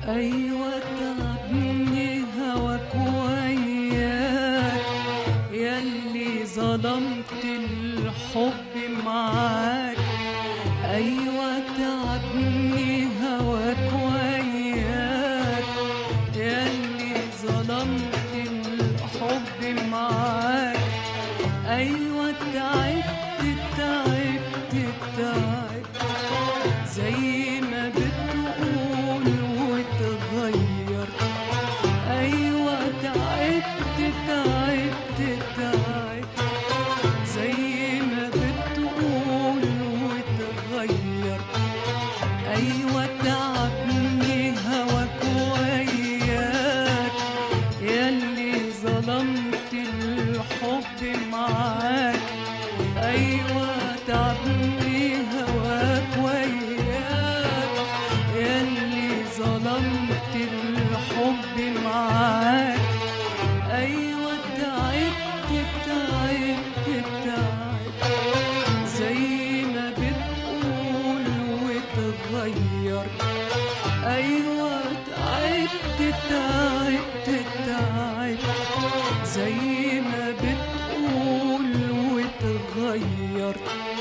أيوة تعبني هواك وياك ياللي ظلمت الحب معاك أيوة تعبني هواك وياك ياللي ظلمت الحب معاك أيوة تعبت تعبت تعبت زي ما بتقول وتغير أيوة تعبت تعبت تعبت زي ما بتقول وتغير أيوة تعبني هواك وياك ياللي ظلمت الحب معاك أيوة تعبني هواك وياك ياللي ظلمت الحب معاك أيوة تعبت تعبت تعبت زي ما بتقول وتغير أيوة تعبت تعبت تعبت زي ما بتقول وتغير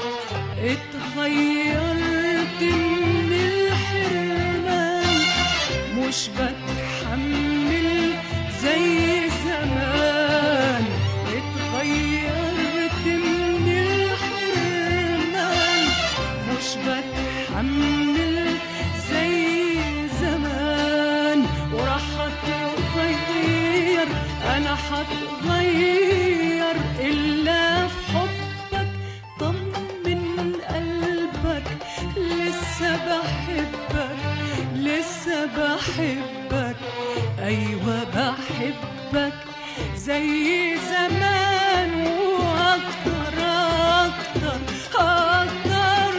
اتغيرت من الحرمان مش بتحمل زي زمان اتغيرت من الحرمان مش بتحمل زي زمان وراح اتغير انا هتغير الا في حبك طمن قلبك لسه بحبك لسه بحبك ايوه بحبك زي زمان واكتر اكتر اكتر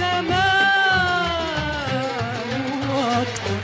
بزمان واكتر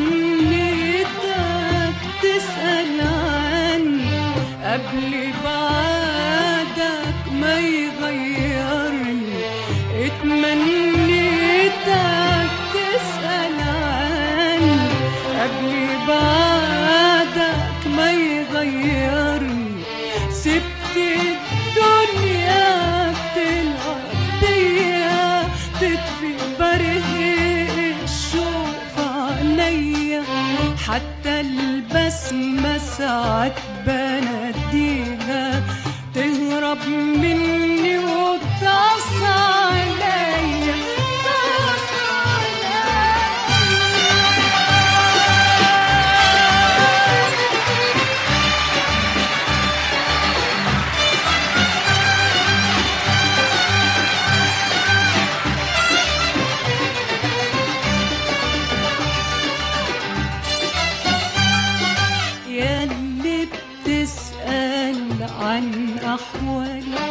اتمنيتك تسأل عني قبل بعدك ما يغيرني اتمنيتك تسأل عني قبل بعدك ما يغيرني سبت الدنيا بتلعب بيا تطفي برهق الشوق عليا حتى البسمة ساعات بناديها تهرب مني وتقص عليا تقص عليا يا اللي بتسأل عن أحوالي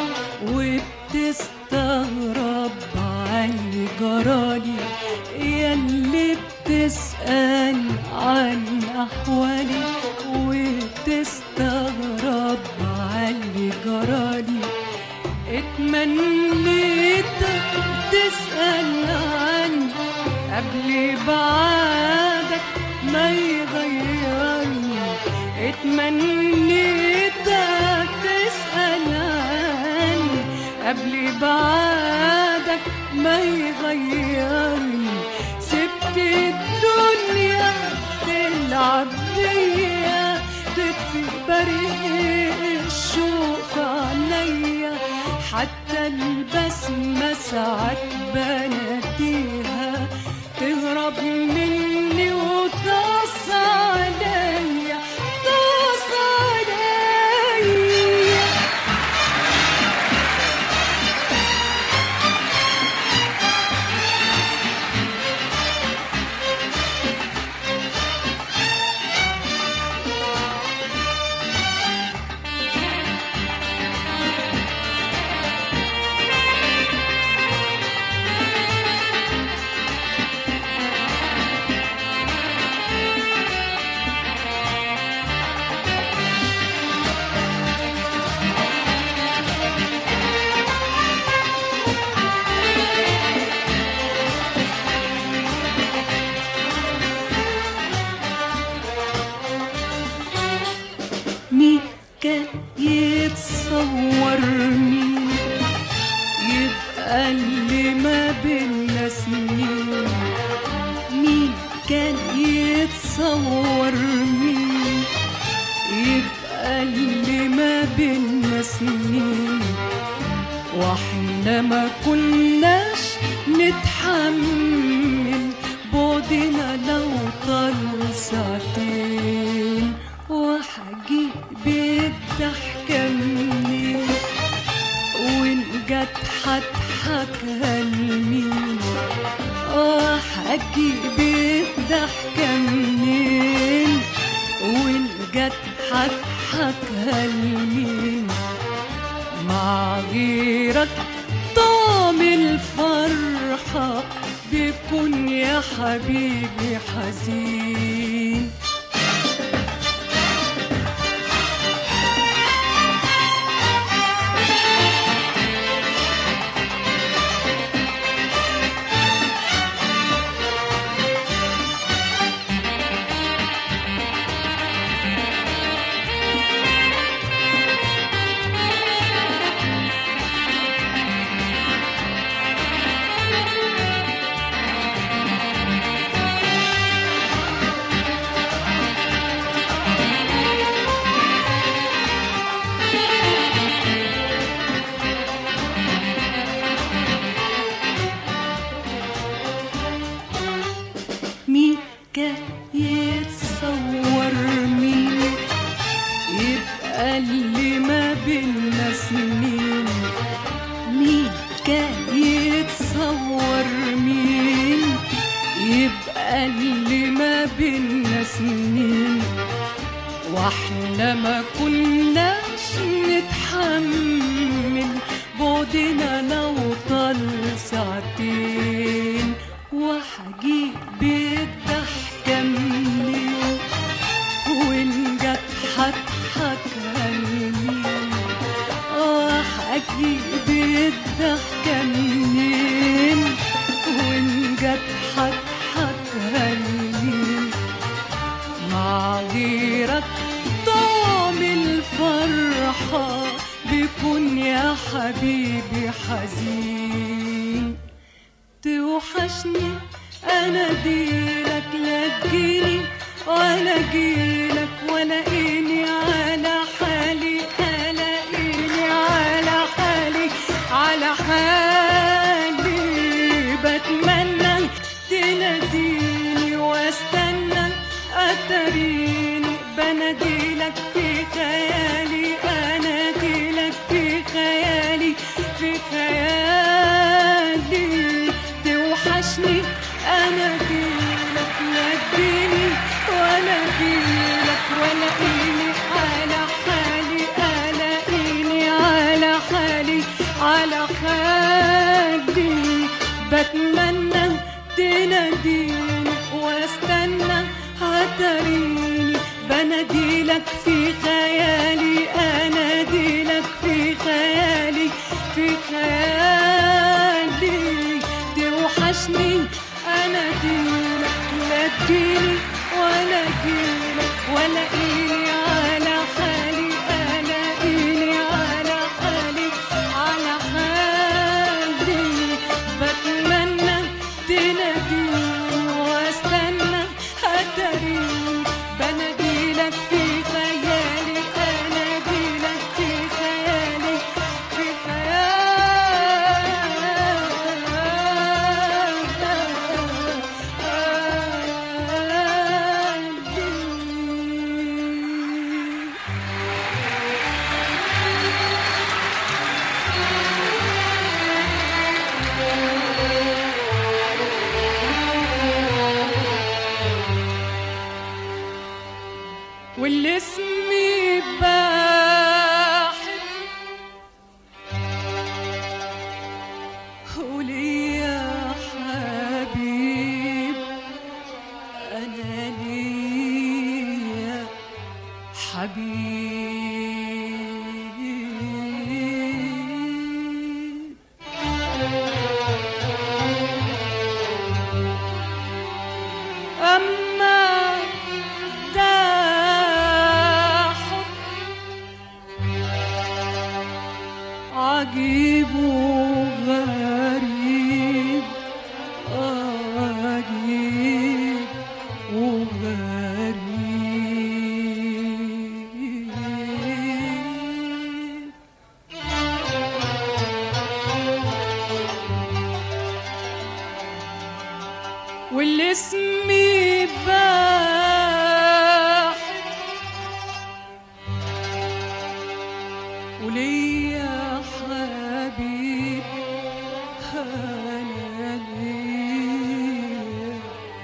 وبتستغرب عن جرالي يا اللي بتسأل عن أحوالي وبتستغرب عن جرالي اتمنيتك تسأل عني قبل بعدك ما يغيرني اتمنيتك تسأل عني قبل بعدك ما يغيرني سبت الدنيا تلعب بيا تطفي بريق الشوق عليا حتى البسمة ساعات بناديها تهرب مني وتقص عليا تقص عليا مين كان يتصور مين يبقى اللي ما بينا سنين مين كان يتصور مين يبقى اللي ما بينا سنين واحنا ما كناش نتحمل بعدنا لو طال ساعتين وحجيب الضحكة منين وإن جت هضحكها لمين اه هجيب الضحكة منين وإن جت هضحكها لمين مع غيرك طعم الفرحة بيكون يا حبيبي حزين مين كان يتصور مين يبقى اللي ما بينا سنين مين كان يتصور مين يبقى اللي ما بينا سنين واحنا ما كناش نتحمل بعدنا لو طال ساعتين وحجيب الضحكة منين لك طعم الفرحة بيكون يا حبيبي حزين توحشني انا ديلك لا تجيني ولا جيلك ولا اني على حالي الاقيني على حالي على حالي بتمنى تناديني واستنى اتريني بناديلك في خيالي اناديلك في خيالي في خيالي توحشني انا جيلك لا تجيني ولا جيلك ولا إني على حالي الاقيني على حالي على حالي بتمنى تناديني واستنى هتريني بناديلك في خيالي اناديلك في خيالي في خيالي توحشني اناديلك لا تجيني ولا جيلك ولا إني على حالي الاقيني على حالي على حالي بتمنى تناديني واستنى هتريني بناديلك في خيالي اناديلك في خيالي في خيالي واللي اسمي بحب قولي يا حبيب انا ليا حبيب أما ده حب عجيب وغريب عجيب وغريب واللي اسمي بحب وليا حبيب انا ليا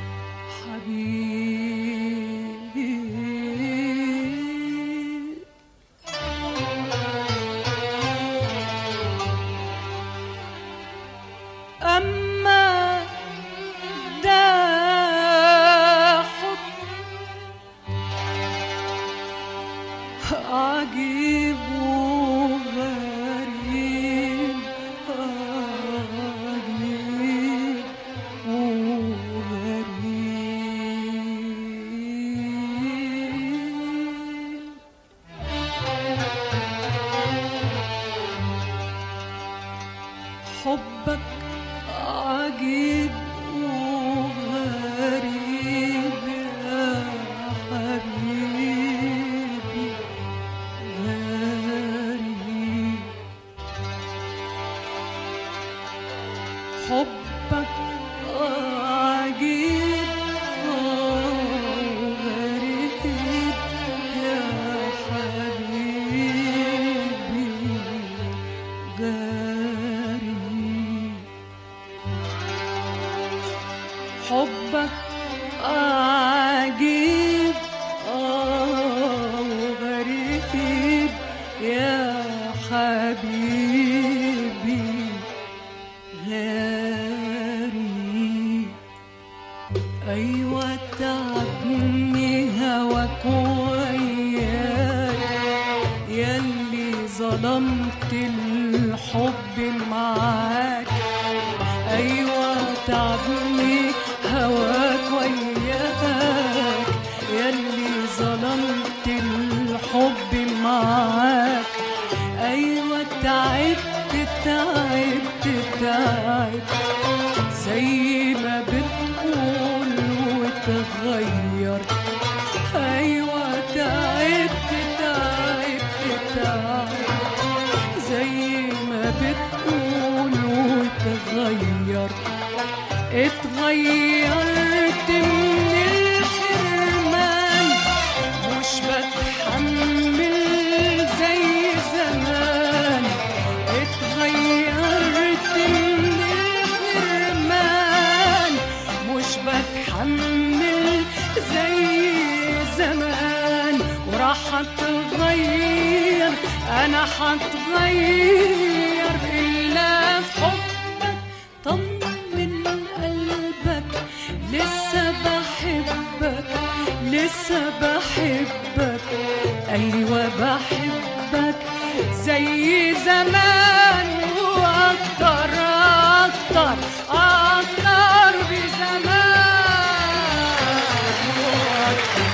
حبيب أما ده حب عجيب وغريب عجيب وغريب حبك عجيب وغريب يا حبيبي غريب حبك عجيب وغريب يا حبيبي غريب حبك عجيب آه وغريب يا حبيبي غريب أيوة تعبني هواك وياك ياللي ظلمت الحب معاك أيوة تعبني هواك وياك ياللي ظلمت تعبت الحب معاك ايوه تعبت تعبت تعبت زي ما بتقول وتغيرت ايوه تعبت تعبت تعبت زي ما بتقول وتغيرت اتغيرت من الحرمان مش بتحمل زي زمان اتغيرت من الحرمان مش بتحمل زي زمان وراح اتغير انا هتغير الا في حبك طمن قلبك لسه بحبك لسه بحبك ايوه بحبك زي زمان واكتر اكتر اكتر بزمان واكتر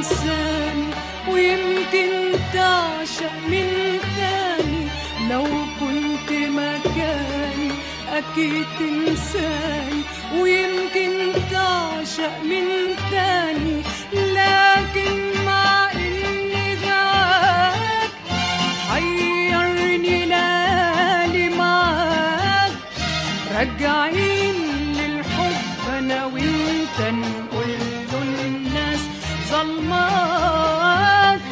تنساني ويمكن تعشق من تاني لو كنت مكاني أكيد تنساني ويمكن تعشق من تاني لكن مع إني جاك حيرني ليالي معاك راجعين للحب انا وانت نقول له الناس ظلماك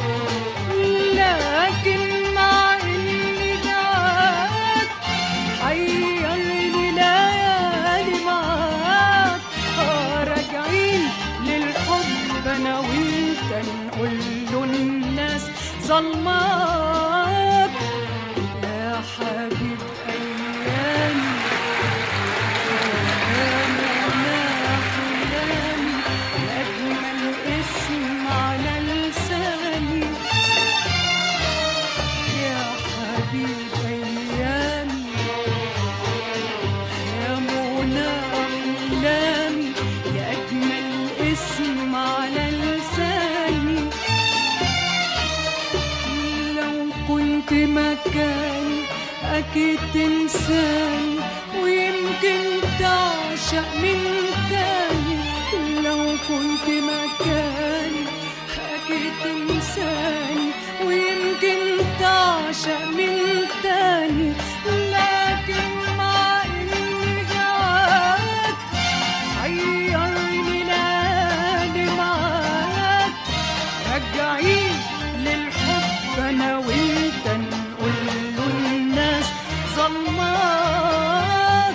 لكن مع اني دعاك حيرني ليالي معاك آه راجعين للحب انا وانت نقول له الناس ظلماك يا حبيب ايامي أجمل اسم على لساني يا حبيب أيامي يا منى أحلامي يا أجمل اسم على لساني لو كنت مكاني أكيد تنساني ويمكن تعشق من تاني لو كنت مكاني أكيد تنساني ويمكن تعشق من تاني لكن مع إني جواك حيرني ليالي معاك رجعين للحب انا وانت نقول له الناس ظلماك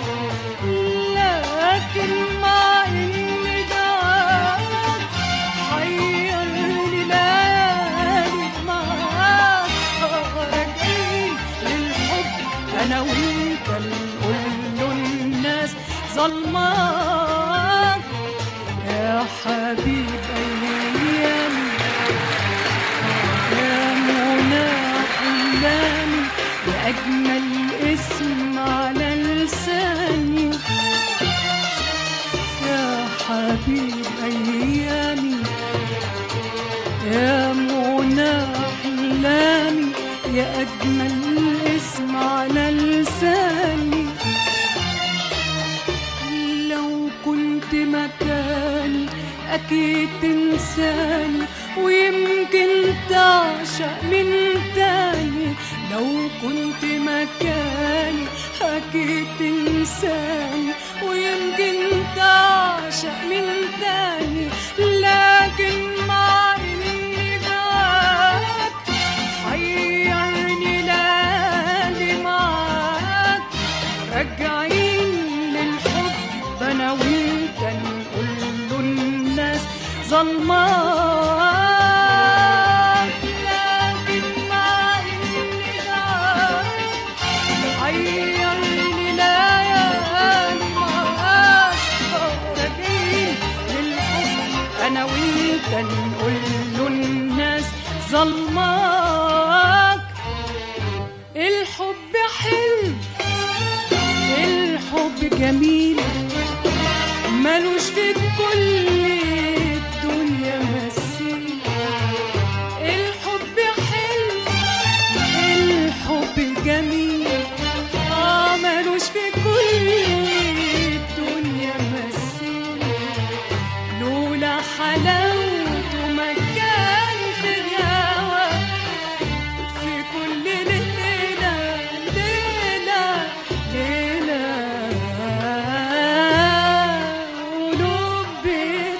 لكن مع اني دعاك حيرني ليالي معاك راجعين للحب انا وانت نقول له الناس ظلماك يا حبيب ايامي يا منى أحلامي يا أجمل اسم على لساني يا حبيب أيامي يا منى أحلامي يا أجمل اسم على لساني لو كنت مكاني أكيد تنساني ويمكن تعشق من تاني لو كنت مكاني أكيد تنساني ويمكن تعشق من تاني لكن مع إني معاك حيرني ليالي معاك راجعين للحب انا وانت نقول له الناس ظلماك لكن مع اني دعاك حيرني ليالي معاك راجعين للحب انا وانت نقول له الناس ظلماك الحب حلو الحب جميل ملوش في كل الدنيا مثيل الحب حلو الحب جميل اه ملوش في كل الدنيا مثيل لولا حلاوته ما كان في الهوى في كل ليلة ليلة ليلة قلوب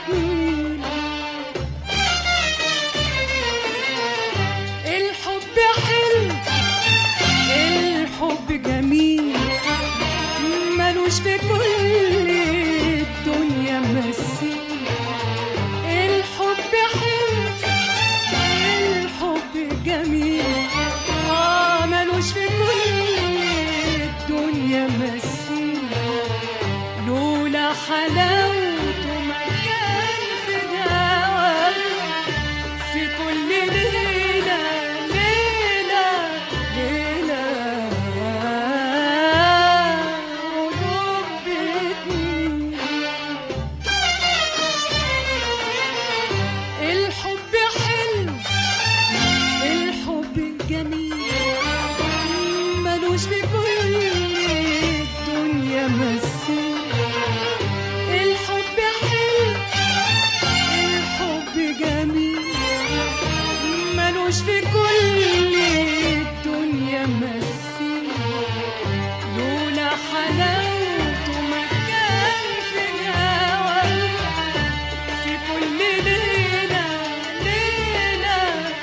ملوش في كل الدنيا مثيل لولا حلاوته ما كان في الهوى في كل ليلة ليلة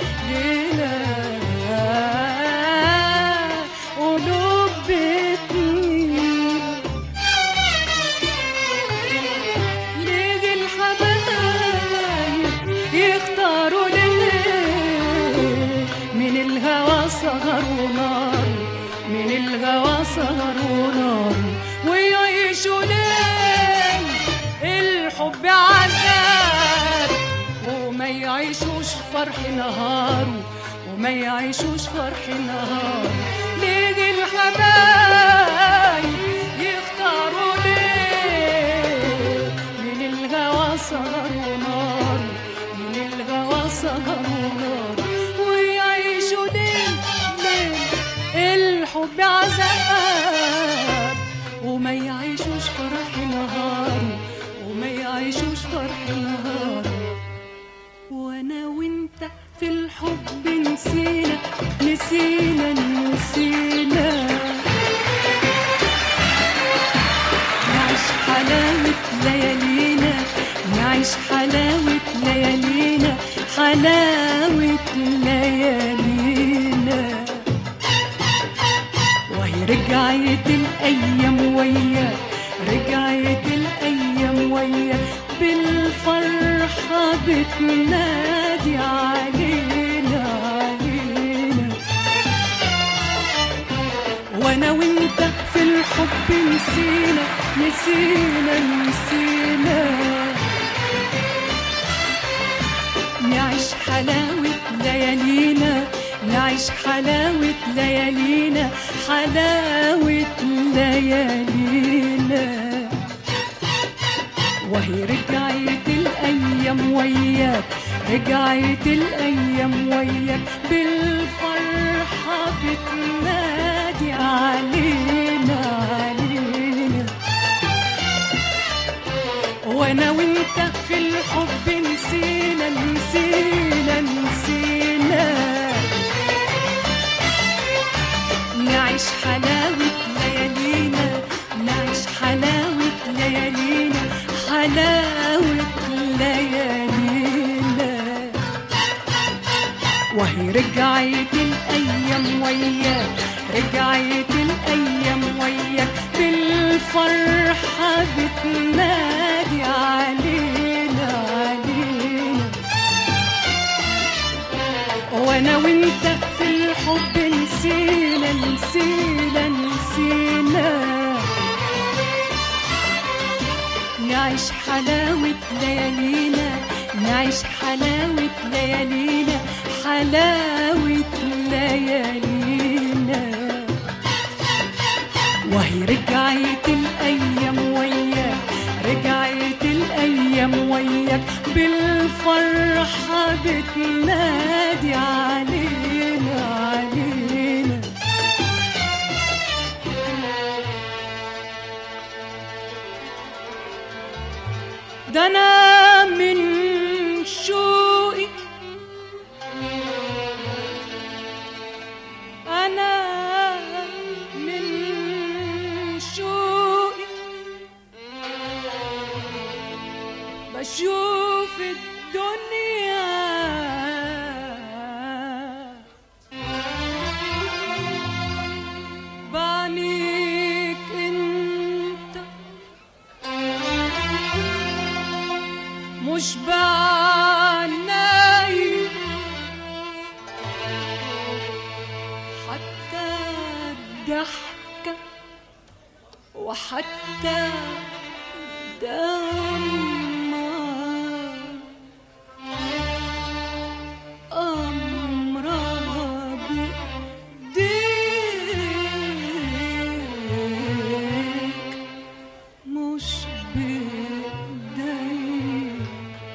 ليلة قلوب بتميل يجي الحبايب يختاروا ليه من الهوى سهر ونار من الهوى سهر ونار ويعيشوا ليه الحب عذاب وما يعيشوش فرح نهار وما يعيشوش فرح نهار نيجي الحبايب يختاروا ليه من الهوى سهر ونار من الهوى سهر ونار ويعيشوا ليه ليه الحب عذاب وما يعيشوش فرح نهار وما يعيشوش فرح نهار وانا وانت في الحب نسينا نسينا نسينا نعيش حلاوة ليالينا نعيش حلاوة ليالينا حلاوة ليالينا وهي رجعت الأيام وياك رجعت الأيام وياك بالفرحة بتنادي علينا علينا وانا وانت في الحب نسينا نسينا نسينا نعيش حلاوة ليالينا نعيش حلاوة ليالينا حلاوة ليالينا وهي رجعت الأيام وياك رجعت الأيام وياك بالفرحة بتنادي علينا علينا وانا وانت في الحب نسينا نسينا نسينا نعيش حلاوة ليالينا نعيش حلاوة ليالينا حلاوة ليالينا وهي رجعت الأيام وياك رجعت الأيام وياك بالفرحة بتنادي علينا علينا وانا وانت في الحب نسينا نسينا نسينا نعيش حلاوة ليالينا نعيش حلاوة ليالينا حلاوة ليالينا وهي رجعت الأيام وياك رجعت الأيام وياك بالفرحة بتنادي علينا علينا ده أنا من شوقي أنا من شوقي بشوف الدنيا بعينيك انت مش بعناي حتى الضحكة وحتى دمع أمرها بإيديك مش بإيديك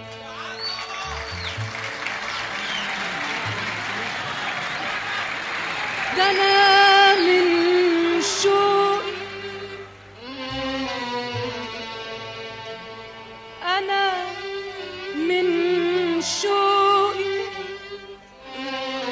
ده أنا من شوقي أنا من شوقي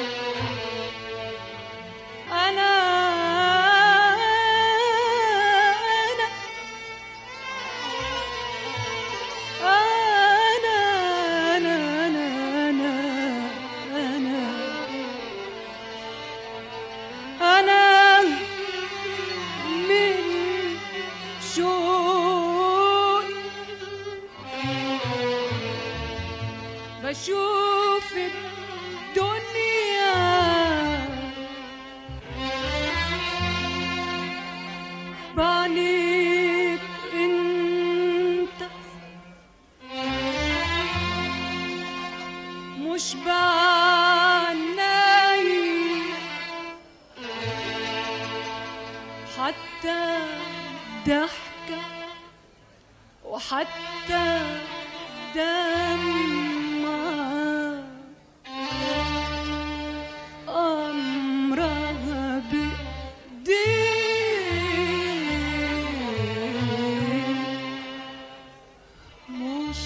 ضحكة وحتى دمعة أمرها بإيديك مش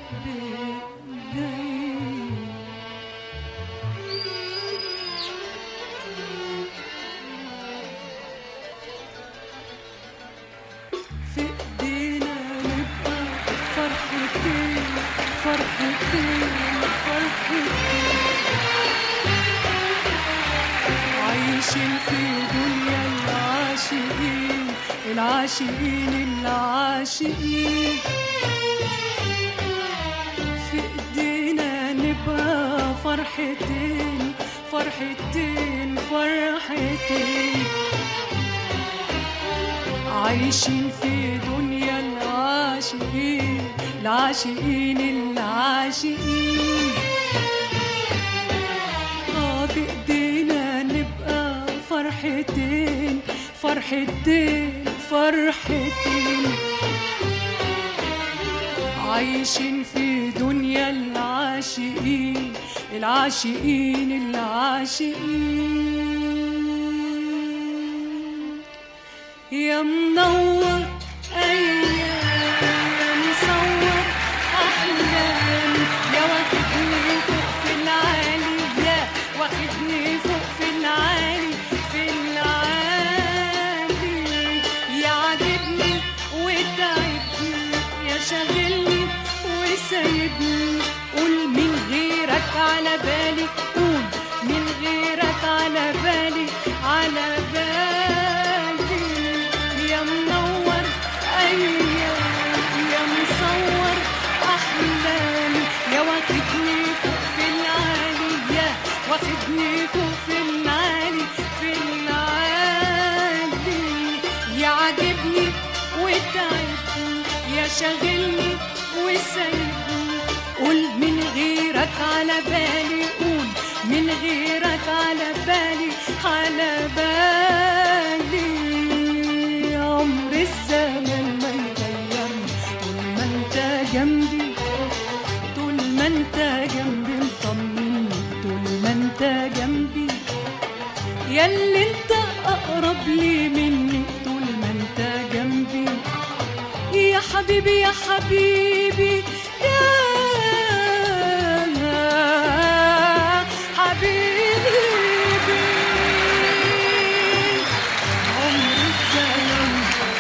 بإيديك في ايدينا نبقى فرحتين فرحتين فرحتين عايشين في دنيا العاشقين العاشقين العاشقين في ايدينا نبقى فرحتين فرحتين فرحتين عايشين في دنيا العاشقين العاشقين العاشقين اه في ايدينا نبقى فرحتين فرحتين فرحتين عايشين في دنيا العاشقين العاشقين العاشقين يا منور ايام يا مصور احلام يا واخدني فوق في العالي يا واخدني فوق في العالي في العالي يا عاجبني وتعبني يا شاغلني وسايبني قول من غيرك على بالي قول من غيرك على بالي على بالي يا منور ايام يا مصور احلامي يا واخدني فوق في العالي يا واخدني فوق في العالي في العالي يا عاجبني وتعبني يا شاغلني وسايبني قول من غيرك على بالي قول من غيرك على بالي على بالي عمر الزمن ما يغيرني طول ما انت جنبي طول ما انت جنبي مطمني طول ما انت جنبي ياللي انت اقرب لي مني طول ما انت جنبي يا حبيبي يا حبيبي يا حبيبي عمر الزمن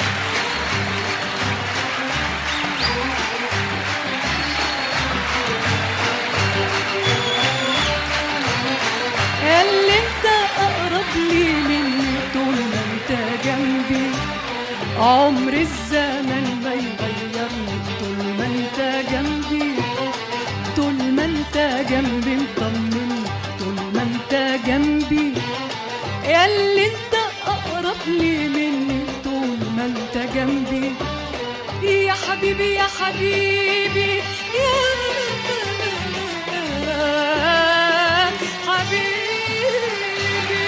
اللي انت اقرب لي مني طول ما انت جنبي عمر الزمن ما يغيرني طول ما انت جنبي طول ما انت جنبي مطمني طول ما انت جنبي اللي انت اقرب لي مني طول ما انت جنبي يا حبيبي يا حبيبي يا حبيبي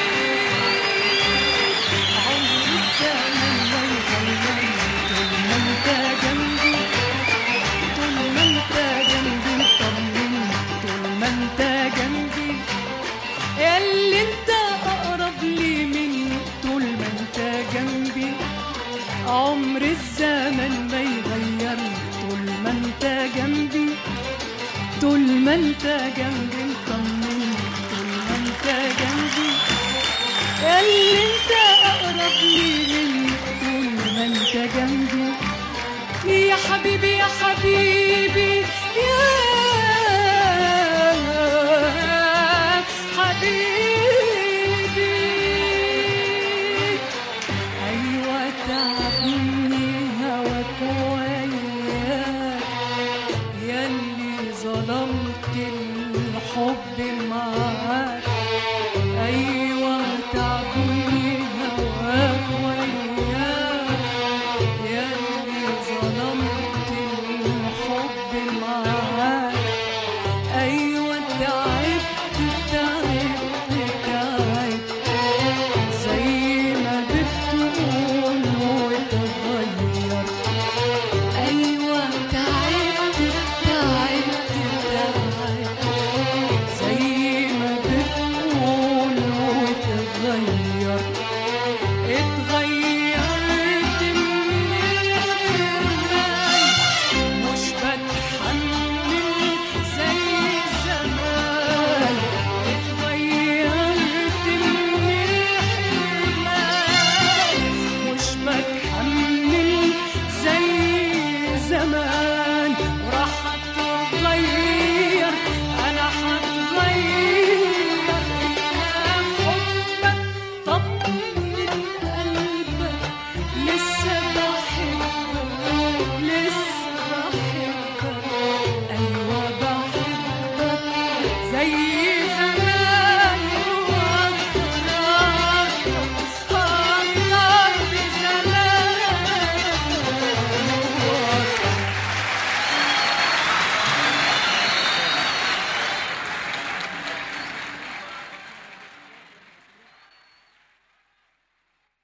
عمر الزمن ما يغيرني طول ما انت جنبي طول ما انت جنبي مطمني طول ما انت جنبي اللي انت اقرب لي مني طول ما انت جنبي عمر الزمن ما يغيرني طول ما انت جنبي طول ما انت جنبي مطمني طول ما انت جنبي اللي انت اقرب لي مني طول ما انت جنبي يا حبيبي يا حبيبي يا حبيبي